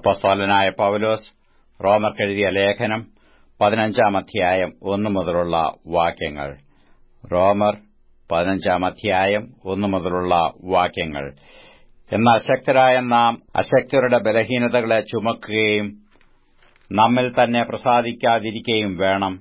അപ്പസ്തോലനായ പൗലോസ് റോമർക്കെഴുതിയ ലേഖനം പതിനഞ്ചാം അധ്യായം ഒന്നു മുതലുള്ള വാക്യങ്ങൾ റോമർ പതിനഞ്ചാം അധ്യായം ഒന്നു മുതലുള്ള വാക്യങ്ങൾ എന്നാൽ ശക്തരായ നാം അശക്തരുടെ ബലഹീനതകളെ ചുമക്കുകയും നമ്മിൽ തന്നെ പ്രസാദിക്കാതിരിക്കുകയും വേണം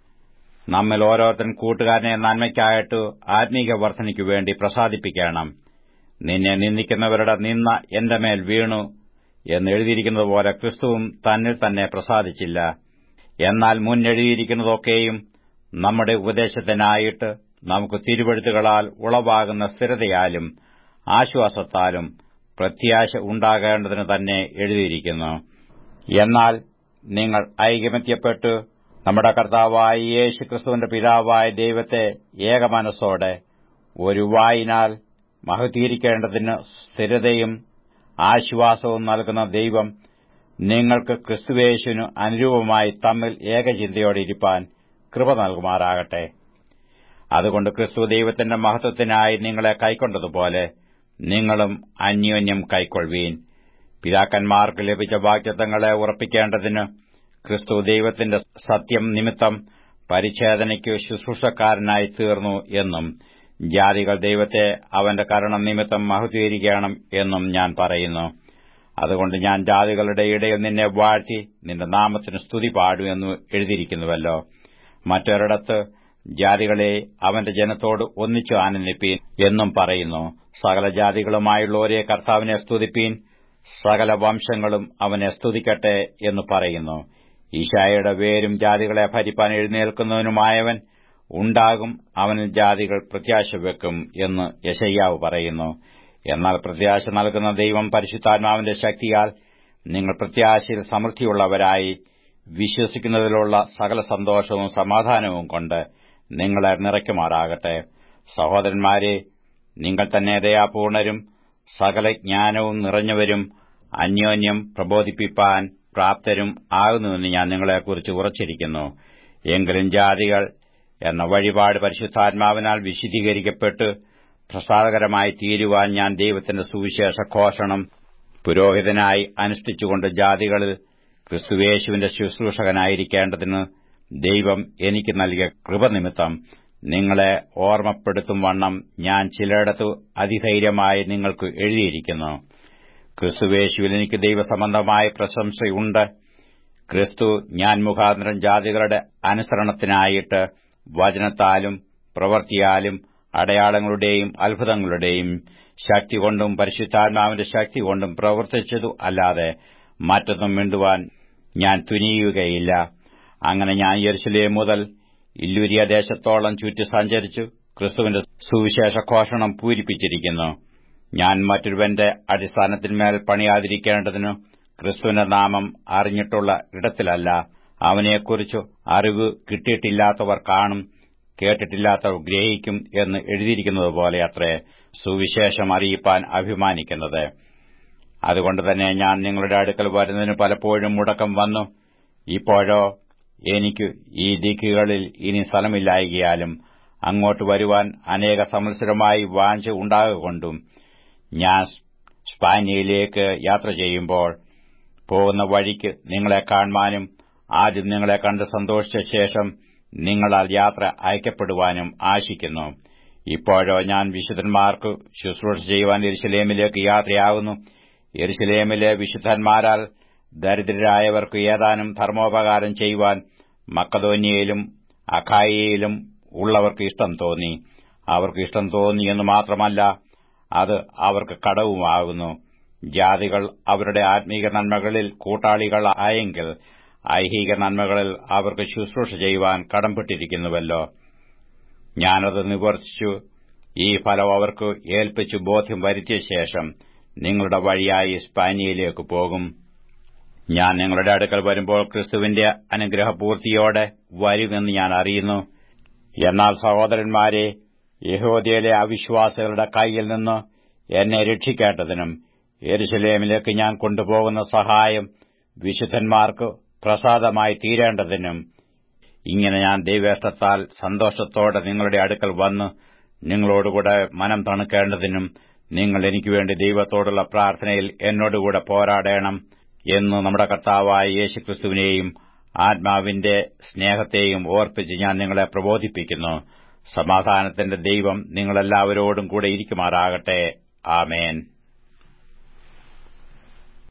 നമ്മിൽ ഓരോരുത്തൻ കൂട്ടുകാരനെ നന്മയ്ക്കായിട്ട് ആത്മീക വർധനയ്ക്കു വേണ്ടി പ്രസാദിപ്പിക്കണം നിന്നെ നിന്ദിക്കുന്നവരുടെ നിന്ന എന്റെ മേൽ വീണു എന്നെഴുതിയിരിക്കുന്നതുപോലെ ക്രിസ്തുവും തന്നിൽ തന്നെ പ്രസാദിച്ചില്ല എന്നാൽ മുൻ എഴുതിയിരിക്കുന്നതൊക്കെയും നമ്മുടെ ഉപദേശത്തിനായിട്ട് നമുക്ക് തിരുവഴുത്തുകളാൽ ഉളവാകുന്ന സ്ഥിരതയാലും ആശ്വാസത്താലും പ്രത്യാശ ഉണ്ടാകേണ്ടതിന് തന്നെ എഴുതിയിരിക്കുന്നു എന്നാൽ നിങ്ങൾ ഐകമത്യപ്പെട്ട് നമ്മുടെ കർത്താവായ യേശു ക്രിസ്തുവിന്റെ പിതാവായ ദൈവത്തെ ഏകമനസ്സോടെ ഒരു വായിനാൽ മഹത്തീകരിക്കേണ്ടതിന് സ്ഥിരതയും ആശ്വാസവും നൽകുന്ന ദൈവം നിങ്ങൾക്ക് ക്രിസ്തുവേശുവിനു അനുരൂപമായി തമ്മിൽ ഏകചിന്തയോടെ ഇരിപ്പാൻ കൃപ നൽകുമാറാകട്ടെ അതുകൊണ്ട് ക്രിസ്തു ദൈവത്തിന്റെ മഹത്വത്തിനായി നിങ്ങളെ കൈക്കൊണ്ടതുപോലെ നിങ്ങളും അന്യോന്യം കൈക്കൊള്ളുവീൻ പിതാക്കന്മാർക്ക് ലഭിച്ച വാക്യത്വങ്ങളെ ഉറപ്പിക്കേണ്ടതിന് ക്രിസ്തു ദൈവത്തിന്റെ സത്യം നിമിത്തം പരിച്ഛേദനയ്ക്ക് ശുശ്രൂഷക്കാരനായി തീർന്നു എന്നും ജാതികൾ ദൈവത്തെ അവന്റെ കരണം നിമിത്തം മഹത്വീകരിക്കണം എന്നും ഞാൻ പറയുന്നു അതുകൊണ്ട് ഞാൻ ജാതികളുടെ ഇടയിൽ നിന്നെ വാഴ്ത്തി നിന്റെ നാമത്തിന് സ്തുതി പാടുമെന്ന് എഴുതിയിരിക്കുന്നുവല്ലോ മറ്റൊരിടത്ത് ജാതികളെ അവന്റെ ജനത്തോട് ഒന്നിച്ചു ആനന്ദിപ്പീൻ എന്നും പറയുന്നു സകല ജാതികളുമായുള്ള ഒരേ കർത്താവിനെ സ്തുതിപ്പീൻ സകല വംശങ്ങളും അവനെ സ്തുതിക്കട്ടെ എന്ന് പറയുന്നു ഈശായയുടെ വേരും ജാതികളെ ഭരിപ്പാൻ എഴുന്നേൽക്കുന്നവനുമായവൻ ഉണ്ടാകും അവനിൽ ജാതികൾ പ്രത്യാശ വെക്കും എന്ന് യശയ്യാവ് പറയുന്നു എന്നാൽ പ്രത്യാശ നൽകുന്ന ദൈവം പരിശുദ്ധാത്മാവിന്റെ ശക്തിയാൽ നിങ്ങൾ പ്രത്യാശയിൽ സമൃദ്ധിയുള്ളവരായി വിശ്വസിക്കുന്നതിലുള്ള സകല സന്തോഷവും സമാധാനവും കൊണ്ട് നിങ്ങളെ നിറയ്ക്കുമാറാകട്ടെ സഹോദരന്മാരെ നിങ്ങൾ തന്നെ ദയാപൂർണരും സകല ജ്ഞാനവും നിറഞ്ഞവരും അന്യോന്യം പ്രബോധിപ്പിപ്പാൻ പ്രാപ്തരും ആകുന്നുവെന്ന് ഞാൻ നിങ്ങളെക്കുറിച്ച് ഉറച്ചിരിക്കുന്നു എങ്കിലും ജാതികൾ എന്ന വഴിപാട് പരിശുദ്ധാത്മാവിനാൽ വിശദീകരിക്കപ്പെട്ട് പ്രസാദകരമായി തീരുവാൻ ഞാൻ ദൈവത്തിന്റെ സുവിശേഷ ഘോഷണം പുരോഹിതനായി അനുഷ്ഠിച്ചുകൊണ്ട് ജാതികളിൽ ക്രിസ്തുവേശുവിന്റെ ശുശ്രൂഷകനായിരിക്കേണ്ടതിന് ദൈവം എനിക്ക് നൽകിയ കൃപനിമിത്തം നിങ്ങളെ ഓർമ്മപ്പെടുത്തും വണ്ണം ഞാൻ ചിലയിടത്തു അതിധൈര്യമായി നിങ്ങൾക്ക് എഴുതിയിരിക്കുന്നു ക്രിസ്തുവേശുവിൽ എനിക്ക് ദൈവസംബന്ധമായ പ്രശംസയുണ്ട് ക്രിസ്തു ഞാൻ മുഖാന്തരം ജാതികളുടെ അനുസരണത്തിനായിട്ട് വചനത്താലും പ്രവൃത്തിയാലും അടയാളങ്ങളുടെയും അത്ഭുതങ്ങളുടെയും ശക്തി കൊണ്ടും പരിശുദ്ധാത്മാവിന്റെ ശക്തി കൊണ്ടും പ്രവർത്തിച്ചതു അല്ലാതെ മറ്റൊന്നും മിണ്ടുവാൻ ഞാൻ തുനിയുകയില്ല അങ്ങനെ ഞാൻ യെരുസലേം മുതൽ ഇല്ലൂരിയ ദേശത്തോളം ചുറ്റി സഞ്ചരിച്ചു ക്രിസ്തുവിന്റെ സുവിശേഷ ഘോഷണം പൂരിപ്പിച്ചിരിക്കുന്നു ഞാൻ മറ്റൊരുവന്റെ അടിസ്ഥാനത്തിന്മേൽ പണിയാതിരിക്കേണ്ടതിനു ക്രിസ്തുവിന്റെ നാമം അറിഞ്ഞിട്ടുള്ള ഇടത്തിലല്ല അവനെക്കുറിച്ചു അറിവ് കിട്ടിയിട്ടില്ലാത്തവർ കാണും കേട്ടിട്ടില്ലാത്തവർ ഗ്രഹിക്കും എന്ന് എഴുതിയിരിക്കുന്നതുപോലെ അത്രേ സുവിശേഷം അറിയിപ്പാൻ അഭിമാനിക്കുന്നത് അതുകൊണ്ട് തന്നെ ഞാൻ നിങ്ങളുടെ അടുക്കൽ വരുന്നതിന് പലപ്പോഴും മുടക്കം വന്നു ഇപ്പോഴോ എനിക്ക് ഈ ദിക്കുകളിൽ ഇനി സ്ഥലമില്ലായകയാലും അങ്ങോട്ട് വരുവാൻ അനേക സംവത്സരമായി വാഞ്ച ഉണ്ടാകൊണ്ടും ഞാൻ സ്പാനിയയിലേക്ക് യാത്ര ചെയ്യുമ്പോൾ പോകുന്ന വഴിക്ക് നിങ്ങളെ കാണുവാനും ആദ്യം നിങ്ങളെ കണ്ട് സന്തോഷിച്ച ശേഷം നിങ്ങളാൽ യാത്ര അയക്കപ്പെടുവാനും ആശിക്കുന്നു ഇപ്പോഴോ ഞാൻ വിശുദ്ധന്മാർക്ക് ശുശ്രൂഷ ചെയ്യുവാൻ എരുസലേമിലേക്ക് യാത്രയാകുന്നു എരുസലേമിലെ വിശുദ്ധന്മാരാൽ ദരിദ്രരായവർക്ക് ഏതാനും ധർമ്മോപകാരം ചെയ്യുവാൻ മക്കതോന്യയിലും അഖായിയിലും ഉള്ളവർക്ക് ഇഷ്ടം തോന്നി അവർക്ക് ഇഷ്ടം തോന്നി എന്ന് മാത്രമല്ല അത് അവർക്ക് കടവുമാകുന്നു ജാതികൾ അവരുടെ ആത്മീക നന്മകളിൽ കൂട്ടാളികൾ ആയെങ്കിൽ ഐഹിക നന്മകളിൽ അവർക്ക് ശുശ്രൂഷ ചെയ്യുവാൻ കടംപെട്ടിരിക്കുന്നുവല്ലോ ഞാനത് നിവർത്തിച്ചു ഈ ഫലം അവർക്ക് ഏൽപ്പിച്ചു ബോധ്യം വരുത്തിയ ശേഷം നിങ്ങളുടെ വഴിയായി സ്പാനിയയിലേക്ക് പോകും ഞാൻ നിങ്ങളുടെ അടുക്കൽ വരുമ്പോൾ ക്രിസ്തുവിന്റെ അനുഗ്രഹപൂർത്തിയോടെ വരുമെന്ന് ഞാൻ അറിയുന്നു എന്നാൽ സഹോദരന്മാരെ യഹോദയിലെ അവിശ്വാസികളുടെ കൈയിൽ നിന്ന് എന്നെ രക്ഷിക്കേണ്ടതിനും എരുസലേമിലേക്ക് ഞാൻ കൊണ്ടുപോകുന്ന സഹായം വിശുദ്ധന്മാർക്ക് പ്രസാദമായി തീരേണ്ടതിനും ഇങ്ങനെ ഞാൻ ദൈവേഷ്ടത്താൽ സന്തോഷത്തോടെ നിങ്ങളുടെ അടുക്കൽ വന്ന് നിങ്ങളോടുകൂടെ മനം തണുക്കേണ്ടതിനും നിങ്ങൾ എനിക്കുവേണ്ടി ദൈവത്തോടുള്ള പ്രാർത്ഥനയിൽ എന്നോടുകൂടെ പോരാടേണം എന്ന് നമ്മുടെ കർത്താവായ യേശുക്രിസ്തുവിനെയും ആത്മാവിന്റെ സ്നേഹത്തെയും ഓർപ്പിച്ച് ഞാൻ നിങ്ങളെ പ്രബോധിപ്പിക്കുന്നു സമാധാനത്തിന്റെ ദൈവം നിങ്ങളെല്ലാവരോടും കൂടെ ഇരിക്കുമാറാകട്ടെ ആമേൻ